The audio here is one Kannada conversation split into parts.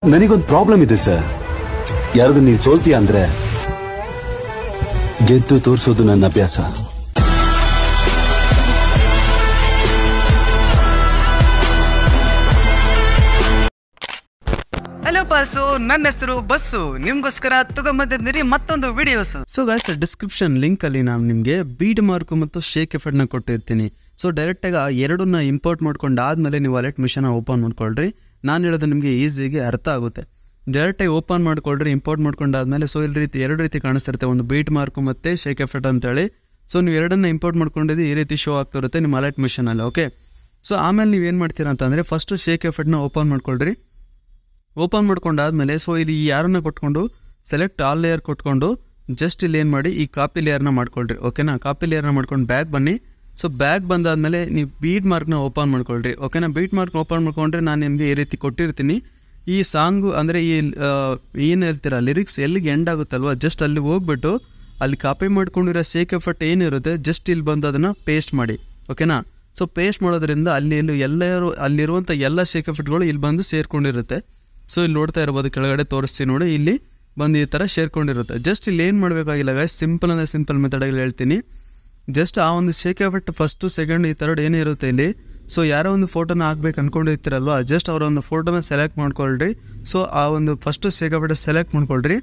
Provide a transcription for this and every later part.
ನನಗೊಂದು ಪ್ರಾಬ್ಲಮ್ ಇದೆ ಸರ್ ಯಾರಾದ್ರೂ ನೀನ್ ಸೋಲ್ತೀಯ ಅಂದ್ರೆ ಗೆದ್ದು ತೋರಿಸೋದು ನನ್ನ ಅಭ್ಯಾಸ ಹಲೋ ಬಾಸು ನನ್ನ ಹೆಸರು ಬಸ್ಸು ನಿಮ್ಗೋಸ್ಕರ ತಗೊಂಬಂದಿದ್ದೀರಿ ಮತ್ತೊಂದು videos so guys description link ಅಲ್ಲಿ ನಾನು ನಿಮಗೆ ಬೀಡ್ ಮಾರ್ಕ್ ಮತ್ತು ಶೇಕ್ ಎಫೆಕ್ಟ್ ನ ಕೊಟ್ಟಿರ್ತೀನಿ ಸೊ ಡೈರೆಕ್ಟ್ ಆಗಿ ಆ ಎರಡನ್ನ ಇಂಪೋರ್ಟ್ ಮಾಡ್ಕೊಂಡು ಆದ್ಮೇಲೆ ನೀವು ವಾಲೆಟ್ ಮಿಷನ್ ಓಪನ್ ಮಾಡ್ಕೊಳ್ರಿ ನಾನು ಹೇಳೋದು ನಿಮಗೆ ಈಸಿಯಾಗಿ ಅರ್ಥ ಆಗುತ್ತೆ ಡೈರೆಕ್ಟ್ ಆಗಿ ಓಪನ್ ಮಾಡ್ಕೊಳ್ರಿ ಇಂಪೋರ್ಟ್ ಮಾಡ್ಕೊಂಡಾದ್ಮೇಲೆ ಸೊ ಇಲ್ಲಿ ರೀತಿ ಎರಡು ರೀತಿ ಕಾಣಿಸ್ತಿರುತ್ತೆ ಒಂದು ಬೀಟ್ ಮಾರ್ಕ್ ಮತ್ತೆ ಶೇಕ್ ಎಫೆಕ್ಟ್ ಅಂತೇಳಿ ಸೊ ನೀವು ಎರಡನ್ನ ಇಂಪೋರ್ಟ್ ಮಾಡ್ಕೊಂಡಿದ್ದು ಈ ರೀತಿ ಶೋ ಆಗ್ತಿರುತ್ತೆ ನಿಮ್ಮ ವಾಲೆಟ್ ಮಿಷನ್ ಅಲ್ಲಿ ಓಕೆ ಸೊ ಆಮೇಲೆ ನೀವು ಏನು ಮಾಡ್ತೀರಾ ಅಂತಂದ್ರೆ ಫಸ್ಟ್ ಶೇಕ್ ಎಫೆಕ್ಟ್ನ ಓಪನ್ ಮಾಡ್ಕೊಳ್ರಿ ಓಪನ್ ಮಾಡ್ಕೊಂಡಾದ್ಮೇಲೆ ಸೊ ಇಲ್ಲಿ ಈ ಯಾರನ್ನ ಕೊಟ್ಕೊಂಡು ಸೆಲೆಕ್ಟ್ ಆಲ್ ಲೇಯರ್ ಕೊಟ್ಕೊಂಡು ಜಸ್ಟ್ ಇಲ್ಲಿ ಏನು ಮಾಡಿ ಈ ಕಾಪಿ ಲೇಯರ್ನ ಮಾಡ್ಕೊಳ್ರಿ ಓಕೆನಾ ಕಾಪಿ ಲೇಯರ್ನ ಮಾಡ್ಕೊಂಡು ಬ್ಯಾಗ್ ಬನ್ನಿ ಸೊ ಬ್ಯಾಗ್ ಬಂದಾದ್ಮೇಲೆ ನೀವು ಬೀಟ್ ಮಾರ್ಕ್ನ ಓಪನ್ ಮಾಡ್ಕೊಳ್ರಿ ಓಕೆನಾ ಬೀಟ್ ಮಾರ್ಕ್ ಓಪನ್ ಮಾಡ್ಕೊಂಡ್ರೆ ನಾನು ನಿಮಗೆ ಈ ರೀತಿ ಕೊಟ್ಟಿರ್ತೀನಿ ಈ ಸಾಂಗು ಅಂದರೆ ಈ ಏನು ಹೇಳ್ತೀರಾ ಲಿರಿಕ್ಸ್ ಎಲ್ಲಿಗೆ ಎಂಡ್ ಆಗುತ್ತಲ್ವ ಜಸ್ಟ್ ಅಲ್ಲಿ ಹೋಗ್ಬಿಟ್ಟು ಅಲ್ಲಿ ಕಾಪಿ ಮಾಡ್ಕೊಂಡಿರೋ ಸೇಕ್ ಎಫರ್ಟ್ ಏನಿರುತ್ತೆ ಜಸ್ಟ್ ಇಲ್ಲಿ ಬಂದು ಅದನ್ನು ಪೇಸ್ಟ್ ಮಾಡಿ ಓಕೆನಾ ಸೊ ಪೇಸ್ಟ್ ಮಾಡೋದ್ರಿಂದ ಅಲ್ಲಿ ಇಲ್ಲಿ ಎಲ್ಲರೂ ಅಲ್ಲಿರುವಂಥ ಎಲ್ಲ ಶೇಕ್ ಎಫೆಕ್ಟ್ಗಳು ಇಲ್ಲಿ ಬಂದು ಸೇರ್ಕೊಂಡಿರುತ್ತೆ ಸೊ ಇಲ್ಲಿ ನೋಡ್ತಾ ಇರ್ಬೋದು ಕೆಳಗಡೆ ತೋರಿಸ್ತೀನಿ ನೋಡಿ ಇಲ್ಲಿ ಬಂದು ಈ ಥರ ಸೇರ್ಕೊಂಡಿರುತ್ತೆ ಜಸ್ಟ್ ಇಲ್ಲಿ ಏನು ಮಾಡಬೇಕಾಗಿಲ್ಲ ಗೈಸ್ ಸಿಂಪಲ್ ಅಂದರೆ ಸಿಂಪಲ್ ಮೆಥಡಲ್ಲಿ ಹೇಳ್ತೀನಿ ಜಸ್ಟ್ ಆ ಒಂದು ಶೇಕ್ ಎಫೆಕ್ಟ್ ಫಸ್ಟು ಸೆಕೆಂಡ್ ಈ ಥರಡ್ ಏನಿರುತ್ತೆ ಇಲ್ಲಿ ಸೊ ಯಾರೋ ಒಂದು ಫೋಟೋನ ಹಾಕ್ಬೇಕು ಅಂದ್ಕೊಂಡಿರ್ತೀರಲ್ವ ಜಸ್ಟ್ ಅವರ ಒಂದು ಫೋಟೋನ ಸೆಲೆಕ್ಟ್ ಮಾಡ್ಕೊಳ್ರಿ ಸೊ ಆ ಒಂದು ಫಸ್ಟು ಶೇಕ್ ಎಫೆಕ್ಟ್ ಸೆಲೆಕ್ಟ್ ಮಾಡ್ಕೊಳ್ರಿ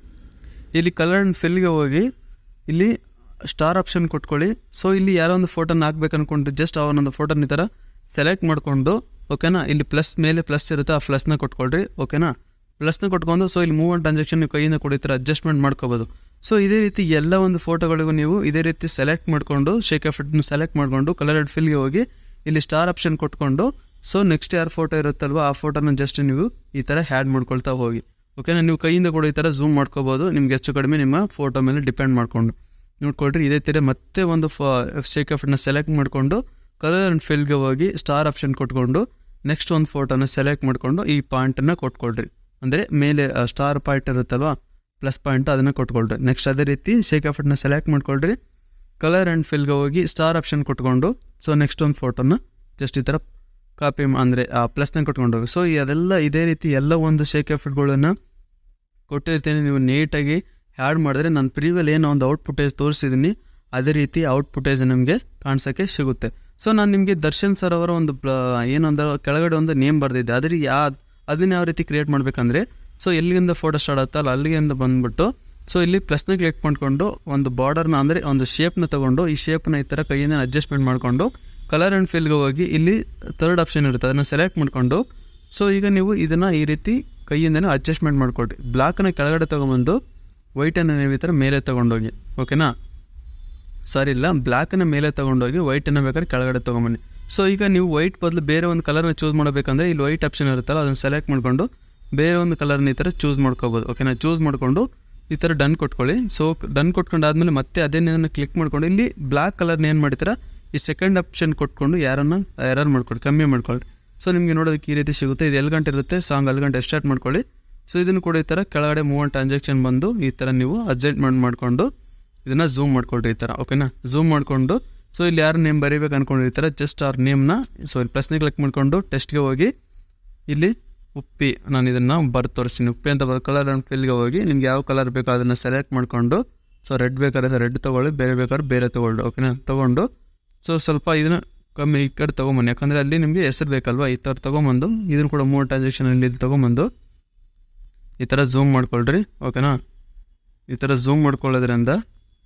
ಇಲ್ಲಿ ಕಲರ್ ಆ್ಯಂಡ್ ಫಿಲ್ಗೆ ಹೋಗಿ ಇಲ್ಲಿ ಸ್ಟಾರ್ ಆಪ್ಷನ್ ಕೊಟ್ಕೊಳ್ಳಿ ಸೊ ಇಲ್ಲಿ ಯಾರೋ ಒಂದು ಫೋಟೋನ ಹಾಕ್ಬೇಕು ಅನ್ಕೊಂಡ್ರೆ ಜಸ್ಟ್ ಅವನೊಂದು ಫೋಟೋನ ಈ ಥರ ಸೆಲೆಕ್ಟ್ ಮಾಡಿಕೊಂಡು ಓಕೆನಾ ಇಲ್ಲಿ ಪ್ಲಸ್ ಮೇಲೆ ಪ್ಲಸ್ ಇರುತ್ತೆ ಆ ಪ್ಲಸ್ನ ಕೊಟ್ಕೊಳ್ರಿ ಓಕೆನಾ ಪ್ಲಸ್ನ ಕೊಟ್ಕೊಂಡು ಸೊ ಇಲ್ಲಿ ಮೂವ್ ಆನ್ ಟ್ರಾನ್ಸಾಕ್ಷನ್ ನೀವು ಕೈಯಿಂದ ಕೊಡಿತೀರ ಅಡ್ಜಸ್ಟ್ಮೆಂಟ್ ಮಾಡ್ಕೋಬೋದು ಸೊ ಇದೇ ರೀತಿ ಎಲ್ಲ ಒಂದು ಫೋಟೋಗಳಿಗೂ ನೀವು ಇದೇ ರೀತಿ ಸೆಲೆಕ್ಟ್ ಮಾಡಿಕೊಂಡು ಶೇಕ್ ಎಫೆಕ್ಟ್ನ ಸೆಲೆಕ್ಟ್ ಮಾಡಿಕೊಂಡು ಕಲರ್ ಆ್ಯಂಡ್ ಫಿಲ್ಗೆ ಹೋಗಿ ಇಲ್ಲಿ ಸ್ಟಾರ್ ಆಪ್ಷನ್ ಕೊಟ್ಕೊಂಡು ಸೊ ನೆಕ್ಸ್ಟ್ ಯಾರು ಫೋಟೋ ಇರುತ್ತಲ್ವ ಆ ಫೋಟೋನ ಜಸ್ಟ್ ನೀವು ಈ ಥರ ಹ್ಯಾಡ್ ಮಾಡ್ಕೊಳ್ತಾ ಹೋಗಿ ಓಕೆನಾ ನೀವು ಕೈಯಿಂದ ಕೂಡ ಈ ಥರ ಝೂಮ್ ಮಾಡ್ಕೋಬೋದು ನಿಮ್ಗೆ ಹೆಚ್ಚು ಕಡಿಮೆ ನಿಮ್ಮ ಫೋಟೋ ಮೇಲೆ ಡಿಪೆಂಡ್ ಮಾಡಿಕೊಂಡು ನೋಡ್ಕೊಳ್ರಿ ಇದೇ ಥರ ಮತ್ತೆ ಒಂದು ಫ ಶೇಕ್ ಎಫೆಕ್ಟ್ನ ಸೆಲೆಕ್ಟ್ ಮಾಡಿಕೊಂಡು ಕಲರ್ ಆ್ಯಂಡ್ ಫಿಲ್ಗೆ ಹೋಗಿ ಸ್ಟಾರ್ ಆಪ್ಷನ್ ಕೊಟ್ಕೊಂಡು ನೆಕ್ಸ್ಟ್ ಒಂದು ಫೋಟೋನ ಸೆಲೆಕ್ಟ್ ಮಾಡಿಕೊಂಡು ಈ ಪಾಯಿಂಟನ್ನು ಕೊಟ್ಕೊಳ್ರಿ ಅಂದರೆ ಮೇಲೆ ಸ್ಟಾರ್ ಪಾಯಿಂಟ್ ಇರುತ್ತಲ್ವ ಪ್ಲಸ್ ಪಾಯಿಂಟ್ ಅದನ್ನು ಕೊಟ್ಕೊಳ್ರಿ ನೆಕ್ಸ್ಟ್ ಅದೇ ರೀತಿ ಶೇಕ್ ಎಫೆಕ್ಟ್ನ ಸೆಲೆಕ್ಟ್ ಮಾಡ್ಕೊಳ್ರಿ ಕಲರ್ ಆ್ಯಂಡ್ ಫಿಲ್ಗೆ ಹೋಗಿ ಸ್ಟಾರ್ ಆಪ್ಷನ್ ಕೊಟ್ಕೊಂಡು ಸೊ ನೆಕ್ಸ್ಟ್ ಒಂದು ಫೋಟೋನ ಜಸ್ಟ್ ಈ ಥರ ಕಾಪಿ ಅಂದರೆ ಆ ಪ್ಲಸ್ನ ಕೊಟ್ಕೊಂಡು ಹೋಗಿ ಸೊ ಅದೆಲ್ಲ ಇದೇ ರೀತಿ ಎಲ್ಲ ಒಂದು ಶೇಕ್ ಎಫೆಕ್ಟ್ಗಳನ್ನು ಕೊಟ್ಟಿರ್ತೀನಿ ನೀವು ನೀಟಾಗಿ ಹ್ಯಾಡ್ ಮಾಡಿದ್ರೆ ನಾನು ಪ್ರೀವಿಯಲ್ ಏನೋ ಒಂದು ಔಟ್ ಫುಟೇಜ್ ತೋರಿಸಿದ್ದೀನಿ ಅದೇ ರೀತಿ ಔಟ್ ಫುಟೇಜ್ ನಿಮಗೆ ಕಾಣಿಸೋಕ್ಕೆ ಸಿಗುತ್ತೆ ಸೊ ನಾನು ನಿಮಗೆ ದರ್ಶನ್ ಸರ್ ಅವರ ಒಂದು ಪ್ಲ ಏನೊಂದು ಕೆಳಗಡೆ ಒಂದು ನೇಮ್ ಬರೆದಿದ್ದೆ ಅದ್ರ ಯಾ ಅದನ್ನ ಯಾವ ರೀತಿ ಕ್ರಿಯೇಟ್ ಮಾಡಬೇಕಂದ್ರೆ ಸೊ ಎಲ್ಲಿಂದ ಫೋಟೋ ಸ್ಟಾರ್ಟ್ ಆಗುತ್ತಲ್ಲ ಅಲ್ಲಿಂದ ಬಂದ್ಬಿಟ್ಟು ಸೊ ಇಲ್ಲಿ ಪ್ಲಸ್ನ ಕ್ಲಿಕ್ ಮಾಡ್ಕೊಂಡು ಒಂದು ಬಾರ್ಡರ್ನ ಅಂದರೆ ಒಂದು ಶೇಪ್ನ ತೊಗೊಂಡು ಈ ಶೇಪ್ನ ಈ ಥರ ಕೈಯಿಂದ ಅಡ್ಜಸ್ಟ್ಮೆಂಟ್ ಮಾಡಿಕೊಂಡು ಕಲರ್ ಆ್ಯಂಡ್ ಫಿಲ್ಗೆ ಹೋಗಿ ಇಲ್ಲಿ ಥರ್ಡ್ ಆಪ್ಷನ್ ಇರುತ್ತೆ ಅದನ್ನು ಸೆಲೆಕ್ಟ್ ಮಾಡಿಕೊಂಡು ಸೊ ಈಗ ನೀವು ಇದನ್ನು ಈ ರೀತಿ ಕೈಯಿಂದನೇ ಅಡ್ಜಸ್ಟ್ಮೆಂಟ್ ಮಾಡಿಕೊಡ್ರಿ ಬ್ಲಾಕನ್ನ ಕೆಳಗಡೆ ತೊಗೊಂಬಂದು ವೈಟನ್ನು ನೀವು ಈ ಥರ ಮೇಲೆ ತೊಗೊಂಡೋಗಿ ಓಕೆನಾ ಸಾರಿ ಇಲ್ಲ ಬ್ಲ್ಯಾಕನ್ನ ಮೇಲೆ ತೊಗೊಂಡೋಗಿ ವೈಟನ್ನು ಬೇಕಾದ್ರೆ ಕೆಳಗಡೆ ತೊಗೊಂಬನ್ನಿ ಸೊ ಈಗ ನೀವು ವೈಟ್ ಬದಲು ಬೇರೆ ಒಂದು ಕಲರ್ನ ಚೂಸ್ ಮಾಡಬೇಕಂದ್ರೆ ಇಲ್ಲಿ ವೈಟ್ ಆಪ್ಷನ್ ಇರುತ್ತಲ್ಲ ಅದನ್ನು ಸೆಲೆಕ್ಟ್ ಮಾಡಿಕೊಂಡು ಬೇರೆ ಒಂದು ಕಲರ್ನ ಈ ಥರ ಚೂಸ್ ಮಾಡ್ಕೋಬೋದು ಓಕೆನಾ ಚೂಸ್ ಮಾಡಿಕೊಂಡು ಈ ಥರ ಡನ್ ಕೊಟ್ಕೊಳ್ಳಿ ಸೊ ಡನ್ ಕೊಟ್ಕೊಂಡಾದ್ಮೇಲೆ ಮತ್ತೆ ಅದೇನೇನು ಕ್ಲಿಕ್ ಮಾಡ್ಕೊಂಡು ಇಲ್ಲಿ ಬ್ಲ್ಯಾಕ್ ಕಲರ್ನ ಏನು ಮಾಡ್ತೀರಾ ಈ ಸೆಕೆಂಡ್ ಆಪ್ಷನ್ ಕೊಟ್ಕೊಂಡು ಯಾರನ್ನು ಎರರ್ ಮಾಡ್ಕೊಳ್ಳಿ ಕಮ್ಮಿ ಮಾಡ್ಕೊಳ್ಳಿ ಸೊ ನಿಮಗೆ ನೋಡೋದಕ್ಕೆ ಈ ರೀತಿ ಸಿಗುತ್ತೆ ಇದು ಎಲ್ಲಿ ಗಂಟೆ ಇರುತ್ತೆ ಸಾಂಗ್ ಅಲ್ಲಿ ಗಂಟೆ ಸ್ಟಾರ್ಟ್ ಮಾಡ್ಕೊಳ್ಳಿ ಸೊ ಇದನ್ನು ಕೂಡ ಈ ಥರ ಕೆಳಗಡೆ ಮೂವ್ ಆನ್ ಟ್ರಾನ್ಸಾಕ್ಷನ್ ಬಂದು ಈ ಥರ ನೀವು ಅಡ್ಜಸ್ಟ್ಮೆಂಟ್ ಮಾಡಿಕೊಂಡು ಇದನ್ನು ಝೂಮ್ ಮಾಡ್ಕೊಳ್ರಿ ಈ ಥರ ಓಕೆನಾ ಝೂಮ್ ಮಾಡಿಕೊಂಡು ಸೊ ಇಲ್ಲಿ ಯಾರು ನೇಮ್ ಬರೀಬೇಕು ಅನ್ಕೊಂಡಿರ್ತಾರೆ ಜಸ್ಟ್ ಅವ್ರ ನೇಮ್ನ ಸೊ ಇಲ್ಲಿ ಪ್ಲಸ್ನ ಕ್ಲಿಕ್ ಮಾಡಿಕೊಂಡು ಟೆಸ್ಟ್ಗೆ ಹೋಗಿ ಇಲ್ಲಿ ಉಪ್ಪಿ ನಾನು ಇದನ್ನು ಬರ್ದು ತೋರಿಸ್ತೀನಿ ಉಪ್ಪಿ ಅಂತ ಬರೋ ಕಲರ್ ಆ್ಯಂಡ್ ಫಿಲ್ಗೆ ಹೋಗಿ ನಿಮ್ಗೆ ಯಾವ ಕಲರ್ ಬೇಕೋ ಅದನ್ನು ಸೆಲೆಕ್ಟ್ ಮಾಡಿಕೊಂಡು ಸೊ ರೆಡ್ ಬೇಕಾದ್ರೆ ರೆಡ್ ತೊಗೊಳ್ಳಿ ಬೇರೆ ಬೇಕಾದ್ರೆ ಬೇರೆ ತೊಗೊಳ್ಳಿ ಓಕೆನಾ ತೊಗೊಂಡು ಸೊ ಸ್ವಲ್ಪ ಇದನ್ನು ಕಮ್ಮಿ ಈ ಕಡೆ ತೊಗೊಂಬನ್ನಿ ಯಾಕಂದರೆ ಅಲ್ಲಿ ನಿಮಗೆ ಹೆಸರು ಬೇಕಲ್ವಾ ಈ ಥರ ತೊಗೊಂಬಂದು ಇದನ್ನು ಕೂಡ ಮೂರು ಟ್ರಾನ್ಸಾಕ್ಷನಲ್ಲಿ ಇಲ್ಲಿ ತೊಗೊಂಬಂದು ಈ ಥರ ಝೂಮ್ ಮಾಡ್ಕೊಳ್ರಿ ಓಕೆನಾ ಈ ಥರ ಝೂಮ್ ಮಾಡ್ಕೊಳ್ಳೋದ್ರಿಂದ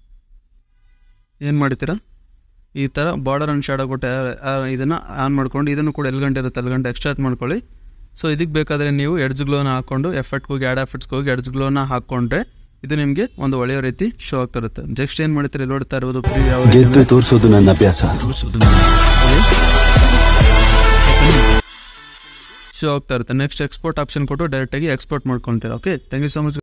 ಏನು ಮಾಡ್ತೀರಾ ಈ ಥರ ಬಾರ್ಡರ್ ಆ್ಯಂಡ್ ಶಾಡೋ ಕೊಟ್ಟು ಇದನ್ನು ಆನ್ ಮಾಡ್ಕೊಂಡು ಇದನ್ನು ಕೂಡ ಎಲ್ಲಿ ಗಂಟೆ ಇರುತ್ತೆ ಅಲ್ಲಿ ಗಂಟೆ ಎಕ್ಸ್ಟ್ರಾಕ್ಟ್ ಮಾಡ್ಕೊಳ್ಳಿ ಸೊ ಇದಕ್ಕೆ ಬೇಕಾದರೆ ನೀವು ಎಡ್ಜ್ ಗ್ಲೋನ ಹಾಕ್ಕೊಂಡು ಎಫೆಕ್ಟ್ಗೆ ಹೋಗಿ ಆ್ಯಡ್ ಎಫೆಕ್ಟ್ಸ್ಗೆ ಹೋಗಿ ಎಡ್ಜ್ ಗ್ಲೋನ ಹಾಕ್ಕೊಂಡ್ರೆ ಇದು ನಿಮಗೆ ಒಂದು ಒಳ್ಳೆಯ ರೀತಿ ಶೋ ಆಗ್ತಿರುತ್ತೆ ಜಸ್ಟ್ ಏನು ಮಾಡ್ತೀರಿ ಇಲ್ಲಿ ನೋಡ್ತಾ ಇರ್ಬೋದು ಪ್ರಿವ್ಯೂ ಯಾವ ರೀತಿ ಗೆದ್ದು ತೋರಿಸೋದು ನನ್ನ ಅಭ್ಯಾಸ ಶೋ ಆಗ್ತಾ ಇರುತ್ತೆ ನೆಕ್ಸ್ಟ್ ಎಕ್ಸ್ಪೋರ್ಟ್ ಆಪ್ಷನ್ ಕೊಟ್ಟು ಡೈರೆಕ್ಟಾಗಿ ಎಕ್ಸ್ಪೋರ್ಟ್ ಮಾಡ್ಕೊಳ್ತೀರಾ okay thank you so much